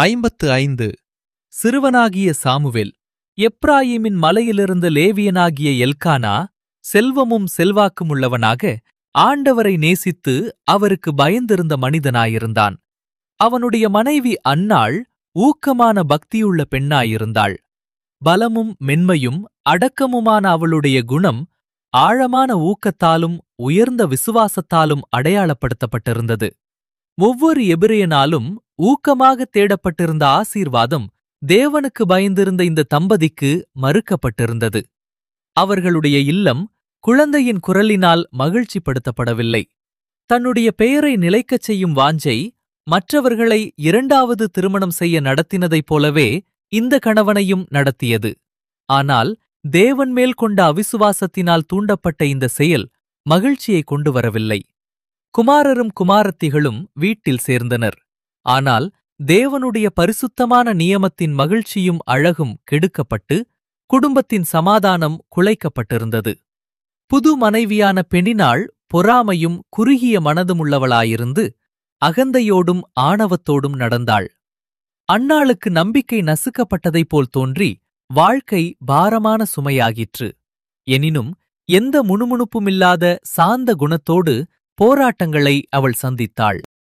ஐம்பத்து ஐந்து சிறுவனாகிய Samuel எப்ராயீமின் மலையிலிருந்த லேவியனாகிய Elkanah செல்வமும் செல்வாக்குமுள்ளவனாக ஆண்டவரை நேசித்து அவருக்கு பயந்திருந்த மனிதனாயிருந்தான் அவனுடைய மனைவி அன்னாள் ஊக்கமான பக்தியுள்ள பெண்ணாயிருந்தாள் பலமும் மென்மையும் அடக்கமுமான அவளுடைய குணம் ஆழமான ஊக்கத்தாலும் உயர்ந்த விசுவாசத்தாலும் அடையாளப்படுத்தப்பட்டிருந்தது ஒவ்வொரு எபிரேயனாலும் ஊக்கமாக தேடப்பட்டிருந்த ஆசீர்வாதம் தேவனுக்கு பயந்திருந்த இந்த தம்பதிக்கு மறுக்கப்பட்டிருந்தது அவர்களுடைய இல்லம் குழந்தையின் குரலினால் மகிழ்ச்சிப்படுத்தப்படவில்லை தன்னுடைய பெயரை நிலைக்கச் செய்யும் வாஞ்சை மற்றவர்களை இரண்டாவது திருமணம் செய்ய நடத்தினதைப் போலவே இந்த கணவனையும் நடத்தியது ஆனால் தேவன் மேல் கொண்ட அவிசுவாசத்தினால் தூண்டப்பட்ட இந்த செயல் மகிழ்ச்சியை கொண்டு வரவில்லை குமாரரும் குமாரத்திகளும் வீட்டில் சேர்ந்தனர் ஆனால் தேவனுடைய பரிசுத்தமான நியமத்தின் மகிழ்ச்சியும் அழகும் கெடுக்கப்பட்டு குடும்பத்தின் சமாதானம் குலைக்கப்பட்டிருந்தது புது மனைவியான பெண்ணினாள் பொறாமையும் குறுகிய மனதுமுள்ளவளாயிருந்து அகந்தையோடும் ஆணவத்தோடும் நடந்தாள் அன்னாளுக்கு நம்பிக்கை நசுக்கப்பட்டதைப் போல் தோன்றி வாழ்க்கை பாரமான சுமையாகிற்று எனினும் எந்த முணுமுணுப்புமில்லாத சாந்த குணத்தோடு போராட்டங்களை அவள் சந்தித்தாள்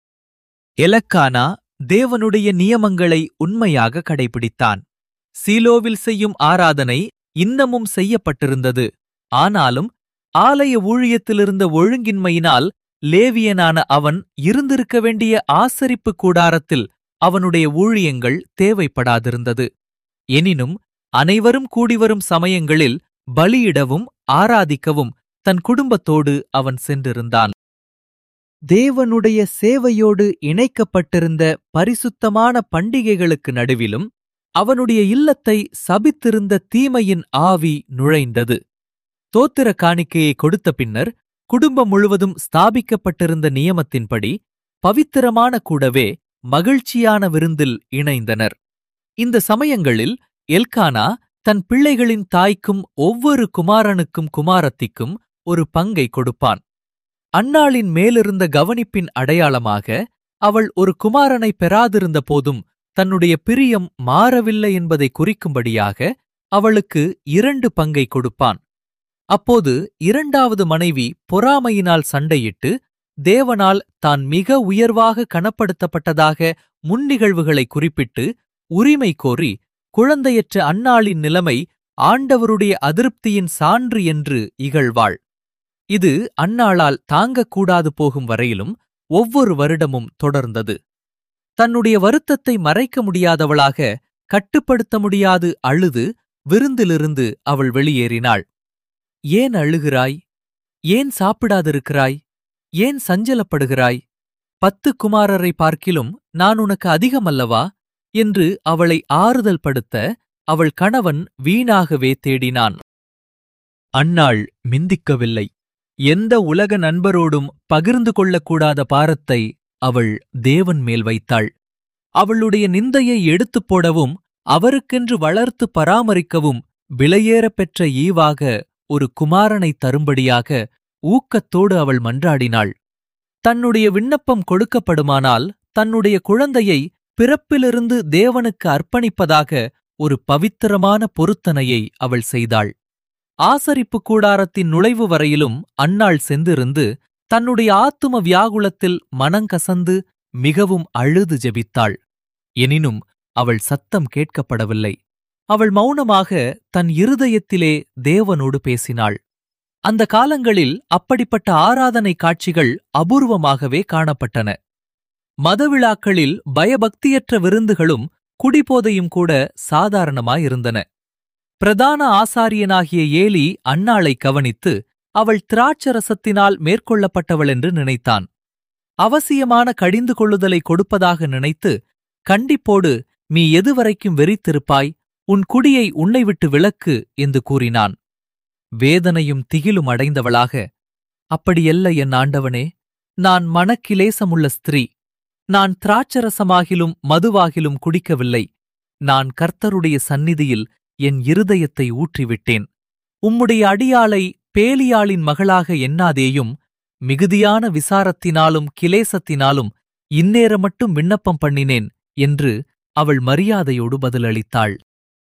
எலக்கானா தேவனுடைய நியமங்களை உண்மையாக கடைபிடித்தான் சீலோவில் செய்யும் ஆராதனை இன்னமும் செய்யப்பட்டிருந்தது ஆனாலும் ஆலய ஊழியத்திலிருந்த ஒழுங்கின்மையினால் லேவியனான அவன் இருந்திருக்க வேண்டிய ஆசரிப்பு கூடாரத்தில் அவனுடைய ஊழியங்கள் தேவைப்படாதிருந்தது எனினும் அனைவரும் கூடிவரும் சமயங்களில் பலியிடவும் ஆராதிக்கவும் தன் குடும்பத்தோடு அவன் சென்றிருந்தான் தேவனுடைய சேவையோடு இணைக்கப்பட்டிருந்த பரிசுத்தமான பண்டிகைகளுக்கு நடுவிலும் அவனுடைய இல்லத்தை சபித்திருந்த தீமையின் ஆவி நுழைந்தது தோத்திர காணிக்கையை கொடுத்த பின்னர் குடும்பம் முழுவதும் ஸ்தாபிக்கப்பட்டிருந்த நியமத்தின்படி பவித்திரமான கூடவே மகிழ்ச்சியான விருந்தில் இணைந்தனர் இந்த சமயங்களில் எல்கானா தன் பிள்ளைகளின் தாய்க்கும் ஒவ்வொரு குமாரனுக்கும் குமாரத்திக்கும் ஒரு பங்கை கொடுப்பான் அன்னாளின் மேலிருந்த கவனிப்பின் அடையாளமாக அவள் ஒரு குமாரனை பெறாதிருந்த போதும் தன்னுடைய பிரியம் மாறவில்லை என்பதை குறிக்கும்படியாக அவளுக்கு இரண்டு பங்கை கொடுப்பான் அப்போது இரண்டாவது மனைவி பொறாமையினால் சண்டையிட்டு தேவனால் தான் மிக உயர்வாக கனப்படுத்தப்பட்டதாக முன்னிகழ்வுகளை குறிப்பிட்டு உரிமை கோரி குழந்தையற்ற அன்னாளின் நிலைமை ஆண்டவருடைய அதிருப்தியின் சான்று என்று இகழ்வாள் இது அன்னாளால் தாங்கக்கூடாது போகும் வரையிலும் ஒவ்வொரு வருடமும் தொடர்ந்தது தன்னுடைய வருத்தத்தை மறைக்க முடியாதவளாக கட்டுப்படுத்த முடியாது அழுது விருந்திலிருந்து அவள் வெளியேறினாள் ஏன் அழுகிறாய் ஏன் சாப்பிடாதிருக்கிறாய் ஏன் சஞ்சலப்படுகிறாய் பத்து குமாரரை பார்க்கிலும் நான் உனக்கு அதிகமல்லவா என்று அவளை ஆறுதல் படுத்த அவள் கணவன் வீணாகவே தேடினான் அன்னாள் மிந்திக்கவில்லை எந்த உலக நண்பரோடும் பகிர்ந்து கொள்ளக்கூடாத பாரத்தை அவள் தேவன் மேல் வைத்தாள் அவளுடைய நிந்தையை எடுத்துப் போடவும் அவருக்கென்று வளர்த்து பராமரிக்கவும் விலையேறப் பெற்ற ஈவாக ஒரு குமாரனை தரும்படியாக ஊக்கத்தோடு அவள் மன்றாடினாள் தன்னுடைய விண்ணப்பம் கொடுக்கப்படுமானால் தன்னுடைய குழந்தையை பிறப்பிலிருந்து தேவனுக்கு அர்ப்பணிப்பதாக ஒரு பவித்திரமான பொருத்தனையை அவள் செய்தாள் ஆசரிப்பு கூடாரத்தின் நுழைவு வரையிலும் அன்னாள் சென்றிருந்து தன்னுடைய ஆத்தும வியாகுலத்தில் மனங்கசந்து மிகவும் அழுது ஜெபித்தாள் எனினும் அவள் சத்தம் கேட்கப்படவில்லை அவள் மௌனமாக தன் இருதயத்திலே தேவனோடு பேசினாள் அந்த காலங்களில் அப்படிப்பட்ட ஆராதனை காட்சிகள் அபூர்வமாகவே காணப்பட்டன மதவிழாக்களில் பயபக்தியற்ற விருந்துகளும் குடிபோதையும் கூட சாதாரணமாயிருந்தன பிரதான ஆசாரியனாகிய ஏலி அன்னாளை கவனித்து அவள் திராட்சரசத்தினால் மேற்கொள்ளப்பட்டவள் என்று நினைத்தான் அவசியமான கடிந்து கொள்ளுதலை கொடுப்பதாக நினைத்து கண்டிப்போடு நீ எதுவரைக்கும் வெறித்திருப்பாய் உன் குடியை உன்னை விட்டு விலக்கு என்று கூறினான் வேதனையும் திகிலும் அடைந்தவளாக அப்படியல்ல என் ஆண்டவனே நான் மனக்கிலேசமுள்ள ஸ்திரீ நான் திராட்சரசமாகிலும் மதுவாகிலும் குடிக்கவில்லை நான் கர்த்தருடைய சந்நிதியில் என் இருதயத்தை ஊற்றிவிட்டேன் உம்முடைய அடியாளை பேலியாளின் மகளாக எண்ணாதேயும் மிகுதியான விசாரத்தினாலும் கிலேசத்தினாலும் இந்நேரம் மட்டும் விண்ணப்பம் பண்ணினேன் என்று அவள் மரியாதையோடு பதிலளித்தாள்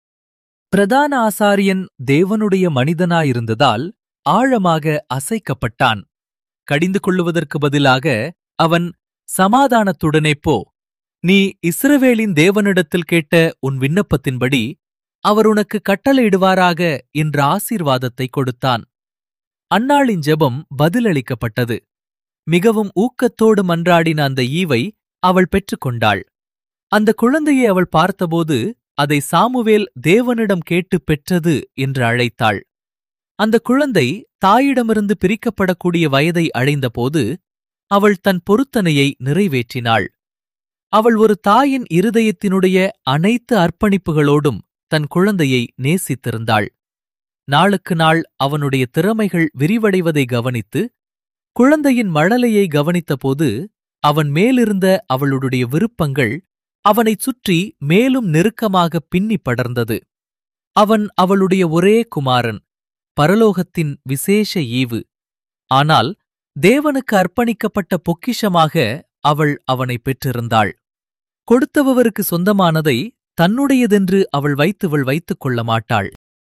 பிரதான ஆசாரியன் தேவனுடைய மனிதனாயிருந்ததால் ஆழமாக அசைக்கப்பட்டான் கடிந்து கொள்ளுவதற்கு பதிலாக அவன் சமாதானத்துடனே போ நீ இஸ்ரவேலின் தேவனிடத்தில் கேட்ட உன் விண்ணப்பத்தின்படி அவர் உனக்கு கட்டளையிடுவாராக என்ற ஆசீர்வாதத்தை கொடுத்தான் அன்னாளின் ஜெபம் பதிலளிக்கப்பட்டது மிகவும் ஊக்கத்தோடு மன்றாடின அந்த ஈவை அவள் பெற்றுக்கொண்டாள் அந்த குழந்தையை அவள் பார்த்தபோது அதை சாமுவேல் தேவனிடம் கேட்டு பெற்றது என்று அழைத்தாள் அந்த குழந்தை தாயிடமிருந்து பிரிக்கப்படக்கூடிய வயதை அடைந்தபோது அவள் தன் பொருத்தனையை நிறைவேற்றினாள் அவள் ஒரு தாயின் இருதயத்தினுடைய அனைத்து அர்ப்பணிப்புகளோடும் தன் குழந்தையை நேசித்திருந்தாள் நாளுக்கு நாள் அவனுடைய திறமைகள் விரிவடைவதை கவனித்து குழந்தையின் மழலையை கவனித்தபோது அவன் மேலிருந்த அவளுடைய விருப்பங்கள் அவனைச் சுற்றி மேலும் நெருக்கமாக பின்னி படர்ந்தது அவன் அவளுடைய ஒரே குமாரன் பரலோகத்தின் விசேஷ ஈவு ஆனால் தேவனுக்கு அர்ப்பணிக்கப்பட்ட பொக்கிஷமாக அவள் அவனை பெற்றிருந்தாள் கொடுத்தவருக்கு சொந்தமானதை தன்னுடையதென்று அவள் வைத்துவள் வைத்துக் கொள்ள மாட்டாள்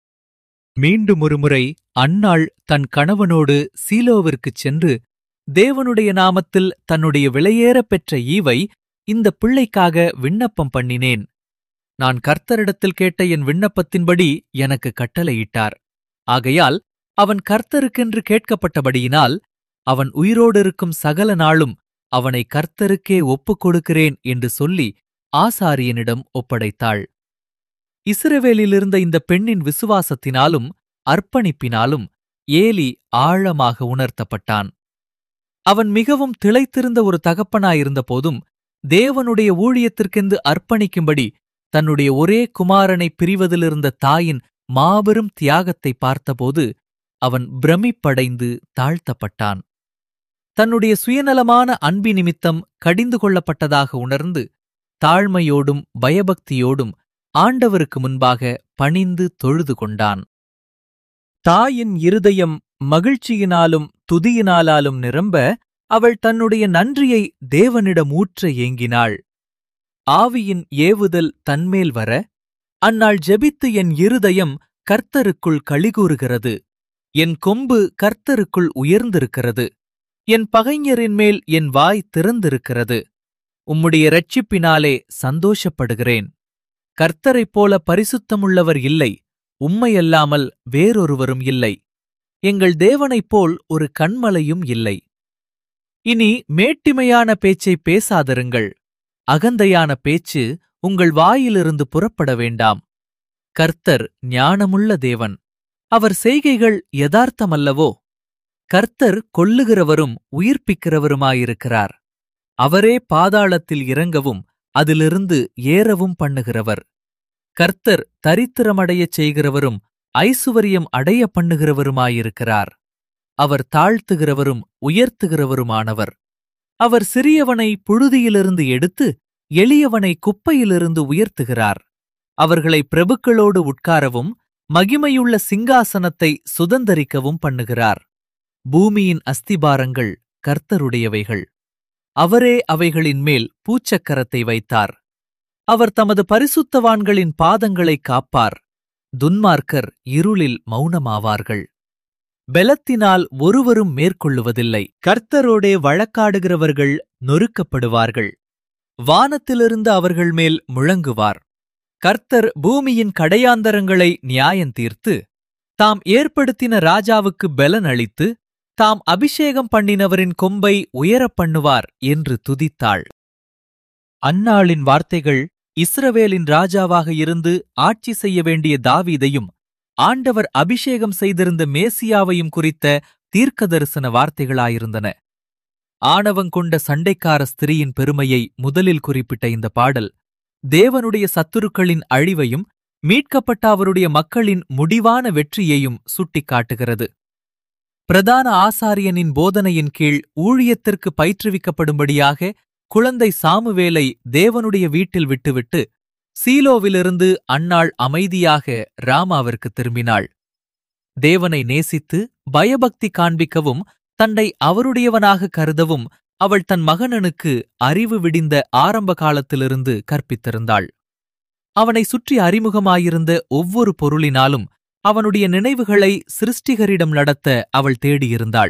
மீண்டும் ஒருமுறை அன்னாள் தன் கணவனோடு சீலோவிற்குச் சென்று தேவனுடைய நாமத்தில் தன்னுடைய விலையேறப் பெற்ற ஈவை இந்த பிள்ளைக்காக விண்ணப்பம் பண்ணினேன் நான் கர்த்தரிடத்தில் கேட்ட என் விண்ணப்பத்தின்படி எனக்கு கட்டளையிட்டார் ஆகையால் அவன் கர்த்தருக்கென்று கேட்கப்பட்டபடியினால் அவன் உயிரோடிருக்கும் சகல நாளும் அவனை கர்த்தருக்கே ஒப்புக் கொடுக்கிறேன் என்று சொல்லி ஆசாரியனிடம் ஒப்படைத்தாள் இஸ்ரவேலிலிருந்த இந்த பெண்ணின் விசுவாசத்தினாலும் அர்ப்பணிப்பினாலும் ஏலி ஆழமாக உணர்த்தப்பட்டான் அவன் மிகவும் திளைத்திருந்த ஒரு தகப்பனாயிருந்த போதும் தேவனுடைய ஊழியத்திற்கென்று அர்ப்பணிக்கும்படி தன்னுடைய ஒரே குமாரனை பிரிவதிலிருந்த தாயின் மாபெரும் தியாகத்தை பார்த்தபோது அவன் பிரமிப்படைந்து தாழ்த்தப்பட்டான் தன்னுடைய சுயநலமான அன்பி நிமித்தம் கடிந்து கொள்ளப்பட்டதாக உணர்ந்து தாழ்மையோடும் பயபக்தியோடும் ஆண்டவருக்கு முன்பாக பணிந்து தொழுது கொண்டான் தாயின் இருதயம் மகிழ்ச்சியினாலும் துதியினாலாலும் நிரம்ப அவள் தன்னுடைய நன்றியை தேவனிடம் ஊற்ற ஏங்கினாள் ஆவியின் ஏவுதல் தன்மேல் வர அந்நாள் ஜெபித்து என் இருதயம் கர்த்தருக்குள் களிகூறுகிறது என் கொம்பு கர்த்தருக்குள் உயர்ந்திருக்கிறது என் பகைஞரின் மேல் என் வாய் திறந்திருக்கிறது உம்முடைய இரட்சிப்பினாலே சந்தோஷப்படுகிறேன் கர்த்தரைப் போல பரிசுத்தமுள்ளவர் இல்லை உம்மையல்லாமல் வேறொருவரும் இல்லை எங்கள் தேவனைப் போல் ஒரு கண்மலையும் இல்லை இனி மேட்டிமையான பேச்சை பேசாதிருங்கள் அகந்தையான பேச்சு உங்கள் வாயிலிருந்து புறப்பட வேண்டாம் கர்த்தர் ஞானமுள்ள தேவன் அவர் செய்கைகள் யதார்த்தமல்லவோ கர்த்தர் கொல்லுகிறவரும் உயிர்ப்பிக்கிறவருமாயிருக்கிறார் அவரே பாதாளத்தில் இறங்கவும் அதிலிருந்து ஏறவும் பண்ணுகிறவர் கர்த்தர் தரித்திரமடையச் செய்கிறவரும் ஐசுவரியம் அடைய பண்ணுகிறவருமாயிருக்கிறார் அவர் தாழ்த்துகிறவரும் உயர்த்துகிறவருமானவர் அவர் சிறியவனை புழுதியிலிருந்து எடுத்து எளியவனை குப்பையிலிருந்து உயர்த்துகிறார் அவர்களை பிரபுக்களோடு உட்காரவும் மகிமையுள்ள சிங்காசனத்தை சுதந்தரிக்கவும் பண்ணுகிறார் பூமியின் அஸ்திபாரங்கள் கர்த்தருடையவைகள் அவரே அவைகளின் மேல் பூச்சக்கரத்தை வைத்தார் அவர் தமது பரிசுத்தவான்களின் பாதங்களைக் காப்பார் துன்மார்க்கர் இருளில் மௌனமாவார்கள் பெலத்தினால் ஒருவரும் மேற்கொள்ளுவதில்லை கர்த்தரோடே வழக்காடுகிறவர்கள் நொறுக்கப்படுவார்கள் வானத்திலிருந்து அவர்கள் மேல் முழங்குவார் கர்த்தர் பூமியின் கடையாந்தரங்களை நியாயந்தீர்த்து தாம் ஏற்படுத்தின ராஜாவுக்கு பெலன் அளித்து தாம் அபிஷேகம் பண்ணினவரின் கொம்பை உயரப் பண்ணுவார் என்று துதித்தாள் அன்னாளின் வார்த்தைகள் இஸ்ரவேலின் ராஜாவாக இருந்து ஆட்சி செய்ய வேண்டிய தாவீதையும் ஆண்டவர் அபிஷேகம் செய்திருந்த மேசியாவையும் குறித்த தீர்க்கதரிசன வார்த்தைகளாயிருந்தன ஆணவங்கொண்ட சண்டைக்கார ஸ்திரீயின் பெருமையை முதலில் குறிப்பிட்ட இந்த பாடல் தேவனுடைய சத்துருக்களின் அழிவையும் மீட்கப்பட்ட அவருடைய மக்களின் முடிவான வெற்றியையும் சுட்டிக்காட்டுகிறது பிரதான ஆசாரியனின் போதனையின் கீழ் ஊழியத்திற்கு பயிற்றுவிக்கப்படும்படியாக குழந்தை சாமுவேலை தேவனுடைய வீட்டில் விட்டுவிட்டு சீலோவிலிருந்து அன்னாள் அமைதியாக ராமாவிற்கு திரும்பினாள் தேவனை நேசித்து பயபக்தி காண்பிக்கவும் தன்னை அவருடையவனாக கருதவும் அவள் தன் மகனனுக்கு அறிவு விடிந்த ஆரம்ப காலத்திலிருந்து கற்பித்திருந்தாள் அவனை சுற்றி அறிமுகமாயிருந்த ஒவ்வொரு பொருளினாலும் அவனுடைய நினைவுகளை சிருஷ்டிகரிடம் நடத்த அவள் தேடியிருந்தாள்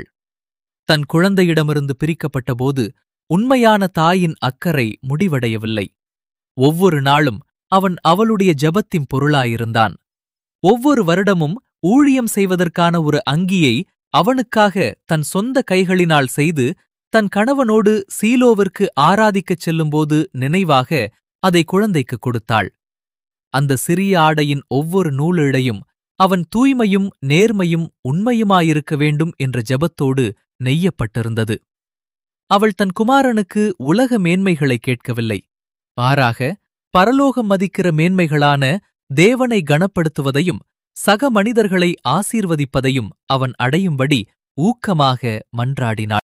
தன் குழந்தையிடமிருந்து பிரிக்கப்பட்டபோது உண்மையான தாயின் அக்கறை முடிவடையவில்லை ஒவ்வொரு நாளும் அவன் அவளுடைய ஜெபத்தின் பொருளாயிருந்தான் ஒவ்வொரு வருடமும் ஊழியம் செய்வதற்கான ஒரு அங்கியை அவனுக்காக தன் சொந்த கைகளினால் செய்து தன் கணவனோடு சீலோவிற்கு ஆராதிக்கச் செல்லும்போது நினைவாக அதை குழந்தைக்கு கொடுத்தாள் அந்த சிறிய ஆடையின் ஒவ்வொரு நூலிழையும் அவன் தூய்மையும் நேர்மையும் உண்மையுமாயிருக்க வேண்டும் என்ற ஜெபத்தோடு நெய்யப்பட்டிருந்தது அவள் தன் குமாரனுக்கு உலக மேன்மைகளை கேட்கவில்லை மாறாக பரலோகம் மதிக்கிற மேன்மைகளான தேவனை கனப்படுத்துவதையும் சக மனிதர்களை ஆசீர்வதிப்பதையும் அவன் அடையும்படி ஊக்கமாக மன்றாடினாள்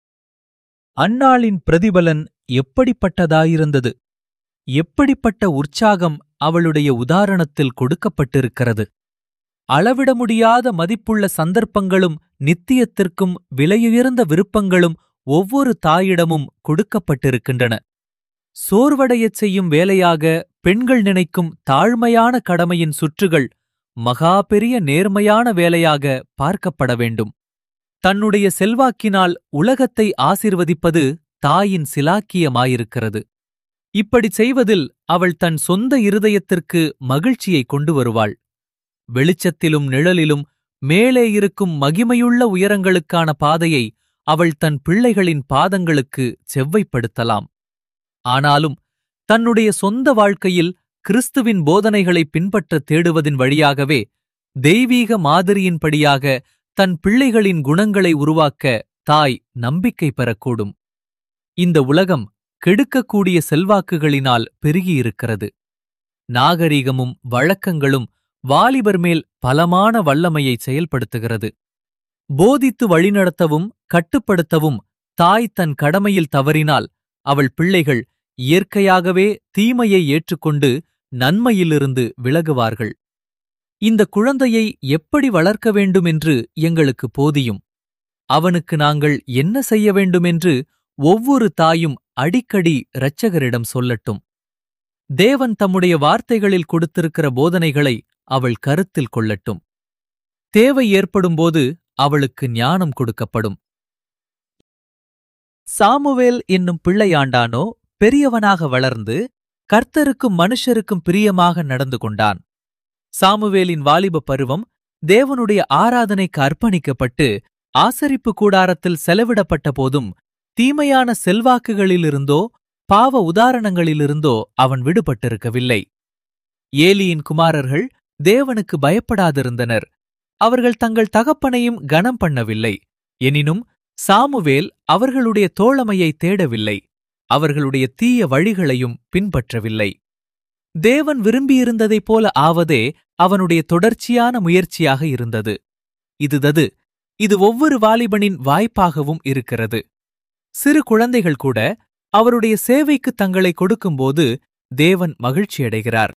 அன்னாளின் பிரதிபலன் எப்படிப்பட்டதாயிருந்தது எப்படிப்பட்ட உற்சாகம் அவளுடைய உதாரணத்தில் கொடுக்கப்பட்டிருக்கிறது அளவிட முடியாத மதிப்புள்ள சந்தர்ப்பங்களும் நித்தியத்திற்கும் விலையுயர்ந்த விருப்பங்களும் ஒவ்வொரு தாயிடமும் கொடுக்கப்பட்டிருக்கின்றன சோர்வடையச் செய்யும் வேலையாக பெண்கள் நினைக்கும் தாழ்மையான கடமையின் சுற்றுகள் மகா பெரிய நேர்மையான வேலையாக பார்க்கப்பட வேண்டும் தன்னுடைய செல்வாக்கினால் உலகத்தை ஆசிர்வதிப்பது தாயின் சிலாக்கியமாயிருக்கிறது இப்படிச் செய்வதில் அவள் தன் சொந்த இருதயத்திற்கு மகிழ்ச்சியை கொண்டு வருவாள் வெளிச்சத்திலும் நிழலிலும் மேலே இருக்கும் மகிமையுள்ள உயரங்களுக்கான பாதையை அவள் தன் பிள்ளைகளின் பாதங்களுக்கு செவ்வைப்படுத்தலாம் ஆனாலும் தன்னுடைய சொந்த வாழ்க்கையில் கிறிஸ்துவின் போதனைகளை பின்பற்ற தேடுவதின் வழியாகவே தெய்வீக மாதிரியின்படியாக தன் பிள்ளைகளின் குணங்களை உருவாக்க தாய் நம்பிக்கை பெறக்கூடும் இந்த உலகம் கெடுக்கக்கூடிய செல்வாக்குகளினால் பெருகியிருக்கிறது நாகரிகமும் வழக்கங்களும் வாலிபர் மேல் பலமான வல்லமையை செயல்படுத்துகிறது போதித்து வழிநடத்தவும் கட்டுப்படுத்தவும் தாய் தன் கடமையில் தவறினால் அவள் பிள்ளைகள் இயற்கையாகவே தீமையை ஏற்றுக்கொண்டு நன்மையிலிருந்து விலகுவார்கள் இந்த குழந்தையை எப்படி வளர்க்க வேண்டுமென்று எங்களுக்கு போதியும் அவனுக்கு நாங்கள் என்ன செய்ய வேண்டுமென்று ஒவ்வொரு தாயும் அடிக்கடி இரட்சகரிடம் சொல்லட்டும் தேவன் தம்முடைய வார்த்தைகளில் கொடுத்திருக்கிற போதனைகளை அவள் கருத்தில் கொள்ளட்டும் தேவை ஏற்படும்போது அவளுக்கு ஞானம் கொடுக்கப்படும் சாமுவேல் என்னும் பிள்ளையாண்டானோ பெரியவனாக வளர்ந்து கர்த்தருக்கும் மனுஷருக்கும் பிரியமாக நடந்து கொண்டான் சாமுவேலின் வாலிப பருவம் தேவனுடைய ஆராதனைக்கு அர்ப்பணிக்கப்பட்டு ஆசரிப்பு கூடாரத்தில் செலவிடப்பட்ட போதும் தீமையான செல்வாக்குகளிலிருந்தோ பாவ உதாரணங்களிலிருந்தோ அவன் விடுபட்டிருக்கவில்லை ஏலியின் குமாரர்கள் தேவனுக்கு பயப்படாதிருந்தனர் அவர்கள் தங்கள் தகப்பனையும் கனம் பண்ணவில்லை எனினும் சாமுவேல் அவர்களுடைய தோழமையை தேடவில்லை அவர்களுடைய தீய வழிகளையும் பின்பற்றவில்லை தேவன் விரும்பியிருந்ததைப் போல ஆவதே அவனுடைய தொடர்ச்சியான முயற்சியாக இருந்தது இதுதது இது ஒவ்வொரு வாலிபனின் வாய்ப்பாகவும் இருக்கிறது சிறு குழந்தைகள் கூட அவருடைய சேவைக்கு தங்களை கொடுக்கும்போது தேவன் மகிழ்ச்சியடைகிறார்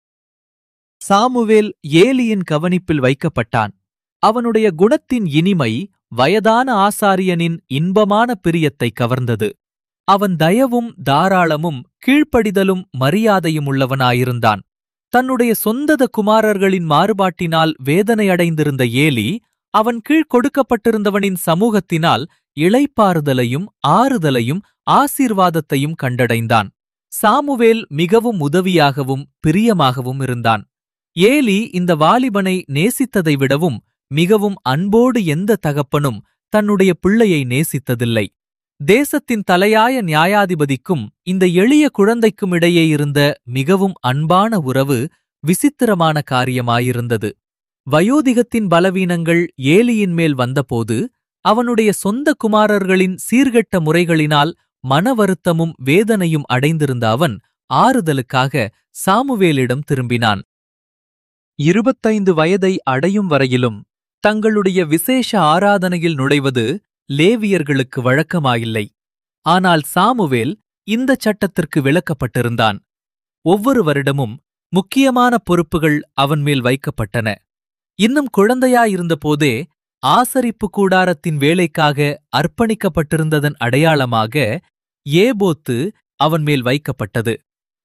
சாமுவேல் ஏலியின் கவனிப்பில் வைக்கப்பட்டான் அவனுடைய குணத்தின் இனிமை வயதான ஆசாரியனின் இன்பமான பிரியத்தை கவர்ந்தது அவன் தயவும் தாராளமும் கீழ்ப்படிதலும் மரியாதையும் உள்ளவனாயிருந்தான் தன்னுடைய சொந்தத குமாரர்களின் மாறுபாட்டினால் வேதனையடைந்திருந்த ஏலி அவன் கீழ் கொடுக்கப்பட்டிருந்தவனின் சமூகத்தினால் இளைப்பாறுதலையும் ஆறுதலையும் ஆசீர்வாதத்தையும் கண்டடைந்தான் சாமுவேல் மிகவும் உதவியாகவும் பிரியமாகவும் இருந்தான் ஏலி இந்த வாலிபனை நேசித்ததை விடவும் மிகவும் அன்போடு எந்த தகப்பனும் தன்னுடைய பிள்ளையை நேசித்ததில்லை தேசத்தின் தலையாய நியாயாதிபதிக்கும் இந்த எளிய குழந்தைக்கும் இடையே இருந்த மிகவும் அன்பான உறவு விசித்திரமான காரியமாயிருந்தது வயோதிகத்தின் பலவீனங்கள் ஏலியின் மேல் வந்தபோது அவனுடைய சொந்த குமாரர்களின் சீர்கெட்ட முறைகளினால் மன வருத்தமும் வேதனையும் அடைந்திருந்த அவன் ஆறுதலுக்காக சாமுவேலிடம் திரும்பினான் இருபத்தைந்து வயதை அடையும் வரையிலும் தங்களுடைய விசேஷ ஆராதனையில் நுழைவது லேவியர்களுக்கு வழக்கமாயில்லை ஆனால் சாமுவேல் இந்த சட்டத்திற்கு விலக்கப்பட்டிருந்தான் ஒவ்வொரு வருடமும் முக்கியமான பொறுப்புகள் அவன் மேல் வைக்கப்பட்டன இன்னும் குழந்தையாயிருந்தபோதே ஆசரிப்பு கூடாரத்தின் வேலைக்காக அர்ப்பணிக்கப்பட்டிருந்ததன் அடையாளமாக ஏபோத்து அவன் மேல் வைக்கப்பட்டது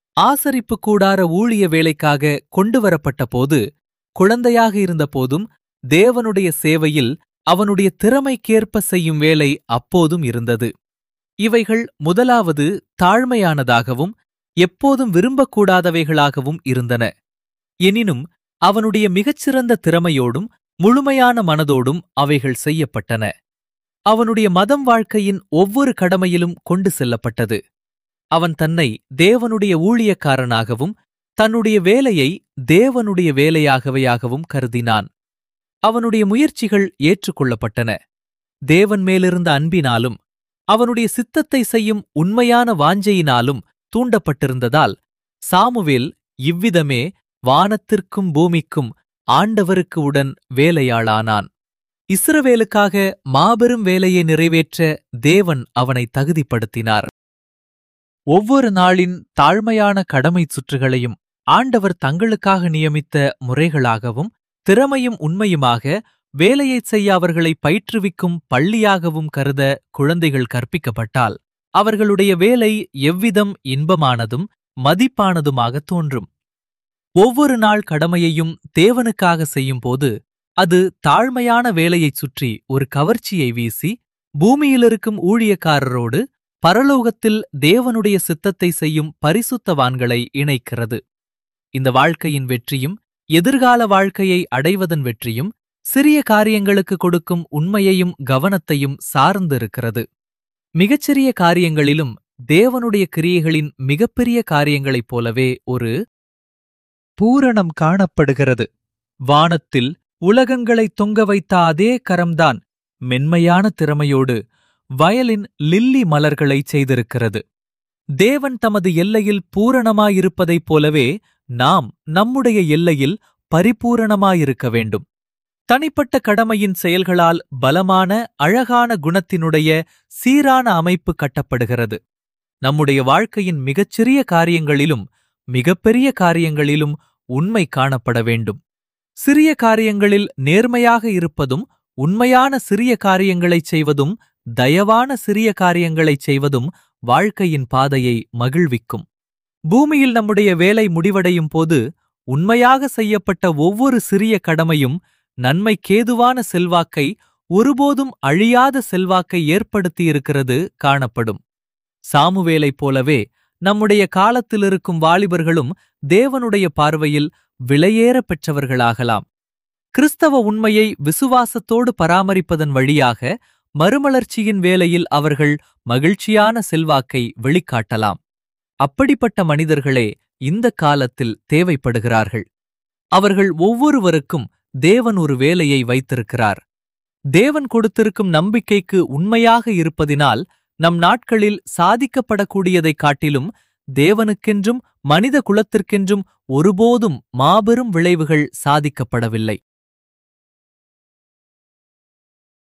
ஆசரிப்பு கூடார ஊழிய வேலைக்காக கொண்டு வரப்பட்ட போது குழந்தையாக இருந்தபோதும் தேவனுடைய சேவையில் அவனுடைய திறமைக்கேற்ப செய்யும் வேலை அப்போதும் இருந்தது இவைகள் முதலாவது தாழ்மையானதாகவும் எப்போதும் விரும்பக்கூடாதவைகளாகவும் இருந்தன எனினும் அவனுடைய மிகச்சிறந்த திறமையோடும் முழுமையான மனதோடும் அவைகள் செய்யப்பட்டன அவனுடைய மதம் வாழ்க்கையின் ஒவ்வொரு கடமையிலும் கொண்டு செல்லப்பட்டது அவன் தன்னை தேவனுடைய ஊழியக்காரனாகவும் தன்னுடைய வேலையை தேவனுடைய வேலையாகவையாகவும் கருதினான் அவனுடைய முயற்சிகள் ஏற்றுக்கொள்ளப்பட்டன தேவன் மேலிருந்த அன்பினாலும் அவனுடைய சித்தத்தை செய்யும் உண்மையான வாஞ்சையினாலும் தூண்டப்பட்டிருந்ததால் சாமுவேல் இவ்விதமே வானத்திற்கும் பூமிக்கும் ஆண்டவருக்கு உடன் வேலையாளானான் இஸ்ரவேலுக்காக மாபெரும் வேலையை நிறைவேற்ற தேவன் அவனை தகுதிப்படுத்தினார் ஒவ்வொரு நாளின் தாழ்மையான கடமை சுற்றுகளையும் ஆண்டவர் தங்களுக்காக நியமித்த முறைகளாகவும் திறமையும் உண்மையுமாக வேலையைச் செய்ய அவர்களை பயிற்றுவிக்கும் பள்ளியாகவும் கருத குழந்தைகள் கற்பிக்கப்பட்டால் அவர்களுடைய வேலை எவ்விதம் இன்பமானதும் மதிப்பானதுமாக தோன்றும் ஒவ்வொரு நாள் கடமையையும் தேவனுக்காக செய்யும்போது அது தாழ்மையான வேலையைச் சுற்றி ஒரு கவர்ச்சியை வீசி பூமியிலிருக்கும் ஊழியக்காரரோடு பரலோகத்தில் தேவனுடைய சித்தத்தை செய்யும் பரிசுத்தவான்களை இணைக்கிறது இந்த வாழ்க்கையின் வெற்றியும் எதிர்கால வாழ்க்கையை அடைவதன் வெற்றியும் சிறிய காரியங்களுக்கு கொடுக்கும் உண்மையையும் கவனத்தையும் சார்ந்திருக்கிறது மிகச்சிறிய காரியங்களிலும் தேவனுடைய கிரியைகளின் மிகப்பெரிய காரியங்களைப் போலவே ஒரு பூரணம் காணப்படுகிறது வானத்தில் உலகங்களை தொங்க வைத்த அதே கரம்தான் மென்மையான திறமையோடு வயலின் லில்லி மலர்களைச் செய்திருக்கிறது தேவன் தமது எல்லையில் பூரணமாயிருப்பதைப் போலவே நாம் நம்முடைய எல்லையில் பரிபூரணமாயிருக்க வேண்டும் தனிப்பட்ட கடமையின் செயல்களால் பலமான அழகான குணத்தினுடைய சீரான அமைப்பு கட்டப்படுகிறது நம்முடைய வாழ்க்கையின் மிகச்சிறிய காரியங்களிலும் மிகப்பெரிய காரியங்களிலும் உண்மை காணப்பட வேண்டும் சிறிய காரியங்களில் நேர்மையாக இருப்பதும் உண்மையான சிறிய காரியங்களைச் செய்வதும் தயவான சிறிய காரியங்களைச் செய்வதும் வாழ்க்கையின் பாதையை மகிழ்விக்கும் பூமியில் நம்முடைய வேலை முடிவடையும் போது உண்மையாக செய்யப்பட்ட ஒவ்வொரு சிறிய கடமையும் நன்மைக்கேதுவான செல்வாக்கை ஒருபோதும் அழியாத செல்வாக்கை ஏற்படுத்தியிருக்கிறது காணப்படும் சாமுவேலைப் போலவே நம்முடைய காலத்தில் இருக்கும் வாலிபர்களும் தேவனுடைய பார்வையில் விலையேற பெற்றவர்களாகலாம் கிறிஸ்தவ உண்மையை விசுவாசத்தோடு பராமரிப்பதன் வழியாக மறுமலர்ச்சியின் வேலையில் அவர்கள் மகிழ்ச்சியான செல்வாக்கை வெளிக்காட்டலாம் அப்படிப்பட்ட மனிதர்களே இந்த காலத்தில் தேவைப்படுகிறார்கள் அவர்கள் ஒவ்வொருவருக்கும் தேவன் ஒரு வேலையை வைத்திருக்கிறார் தேவன் கொடுத்திருக்கும் நம்பிக்கைக்கு உண்மையாக இருப்பதினால் நம் நாட்களில் சாதிக்கப்படக்கூடியதைக் காட்டிலும் தேவனுக்கென்றும் மனித குலத்திற்கென்றும் ஒருபோதும் மாபெரும் விளைவுகள் சாதிக்கப்படவில்லை